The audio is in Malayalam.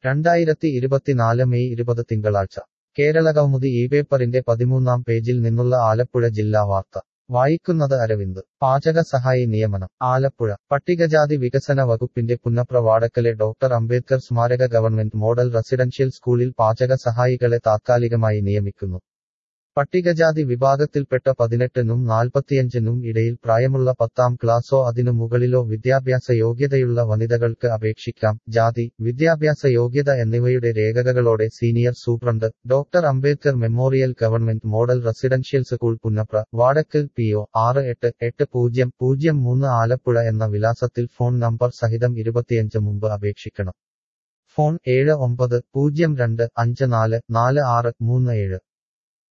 രണ്ടായിരത്തി ഇരുപത്തിനാല് മെയ് ഇരുപത് തിങ്കളാഴ്ച കേരള കൗമുദി ഈ പേപ്പറിന്റെ പതിമൂന്നാം പേജിൽ നിന്നുള്ള ആലപ്പുഴ ജില്ലാ വാർത്ത വായിക്കുന്നത് അരവിന്ദ് പാചക സഹായി നിയമനം ആലപ്പുഴ പട്ടികജാതി വികസന വകുപ്പിന്റെ പുന്നപ്ര വാടക്കലെ ഡോക്ടർ അംബേദ്കർ സ്മാരക ഗവൺമെന്റ് മോഡൽ റെസിഡൻഷ്യൽ സ്കൂളിൽ പാചക സഹായികളെ താത്കാലികമായി നിയമിക്കുന്നു പട്ടികജാതി വിഭാഗത്തിൽപ്പെട്ട പതിനെട്ടിനും നാൽപ്പത്തിയഞ്ചിനും ഇടയിൽ പ്രായമുള്ള പത്താം ക്ലാസ്സോ അതിനു മുകളിലോ വിദ്യാഭ്യാസ യോഗ്യതയുള്ള വനിതകൾക്ക് അപേക്ഷിക്കാം ജാതി വിദ്യാഭ്യാസ യോഗ്യത എന്നിവയുടെ രേഖകളോടെ senior superintendent doctor Ambedkar memorial government model residential school Punnapra Vadakkal P O ആറ് എട്ട് എട്ട് പൂജ്യം പൂജ്യം മൂന്ന് ആലപ്പുഴ എന്ന വിലാസത്തിൽ ഫോൺ നമ്പർ സഹിതം ഇരുപത്തിയഞ്ച് മുമ്പ് അപേക്ഷിക്കണം ഫോൺ ഏഴ് ഒമ്പത് പൂജ്യം രണ്ട് അഞ്ച് നാല് നാല് ആറ് മൂന്ന് ഏഴ്